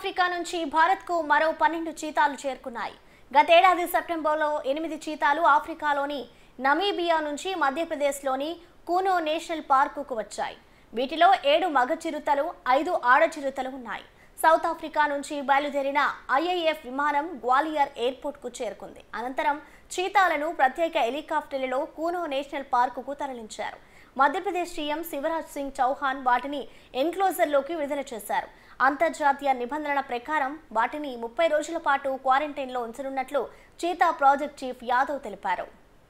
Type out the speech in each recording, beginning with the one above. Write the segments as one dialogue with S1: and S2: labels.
S1: Africa నుంచి భారత్కు మరో పన్నెండు చీతాలు చేరుకున్నాయి గతేడాది సెప్టెంబర్లో ఎనిమిది చీతాలు ఆఫ్రికాలోని నమీబియా నుంచి మధ్యప్రదేశ్లోని కూనో నేషనల్ పార్కుకు వచ్చాయి వీటిలో ఏడు మగ చిరుతలు ఐదు ఆడ చిరుతలు ఉన్నాయి సౌత్ ఆఫ్రికా నుంచి బయలుదేరిన ఐఐఎఫ్ విమానం గ్వాలియర్ ఎయిర్పోర్ట్కు చేరుకుంది అనంతరం చీతాలను ప్రత్యేక హెలికాప్టర్లలో కూనో నేషనల్ పార్కుకు తరలించారు మధ్యప్రదేశ్ సీఎం శివరాజ్ సింగ్ చౌహాన్ వాటిని ఎన్క్లోజర్లోకి విడుదల చేశారు అంతర్జాతీయ నిబంధనల ప్రకారం వాటిని ముప్పై రోజుల పాటు క్వారంటైన్లో ఉంచనున్నట్లు చీతా ప్రాజెక్ట్ చీఫ్ యాదవ్ తెలిపారు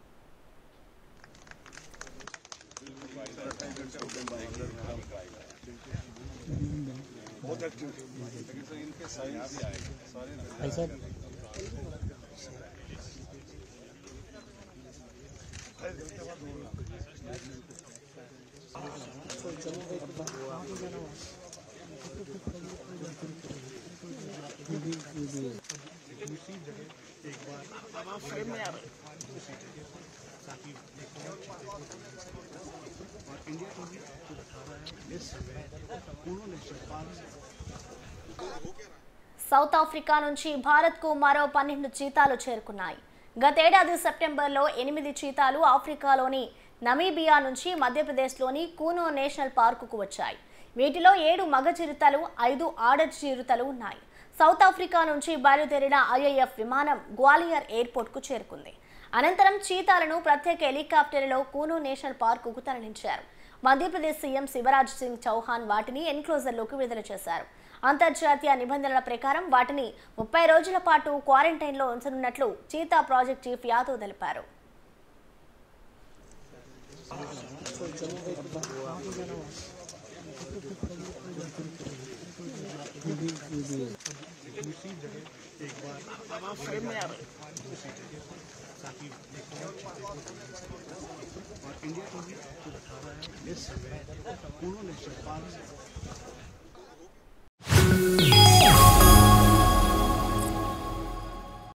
S1: సౌత్ ఆఫ్రికా నుంచి భారత్కు మరో పన్నెండు చీతాలు చేరుకున్నాయి గతేడాది సెప్టెంబర్లో ఎనిమిది చీతాలు ఆఫ్రికాలోని నమీబియా నుంచి మధ్యప్రదేశ్లోని కూనో నేషనల్ పార్కుకు వచ్చాయి వీటిలో ఏడు మగ చిరుతలు ఐదు ఆడ చిరుతలు ఉన్నాయి సౌత్ ఆఫ్రికా నుంచి బయలుదేరిన ఐఐఎఫ్ విమానం గ్వాలియర్ ఎయిర్పోర్ట్కు చేరుకుంది అనంతరం చీతాలను ప్రత్యేక హెలికాప్టర్లో కూనో నేషనల్ పార్కుకు తరలించారు మధ్యప్రదేశ్ సీఎం శివరాజ్ సింగ్ చౌహాన్ వాటిని ఎన్క్లోజర్లోకి విడుదల చేశారు అంతర్జాతీయ నిబంధనల ప్రకారం వాటిని ముప్పై రోజుల పాటు క్వారంటైన్లో ఉంచనున్నట్లు చీతా ప్రాజెక్ట్ చీఫ్ యాదవ్ తెలిపారు
S2: और इंडिया को भी 18 है पूर्ण नेशनल पार्क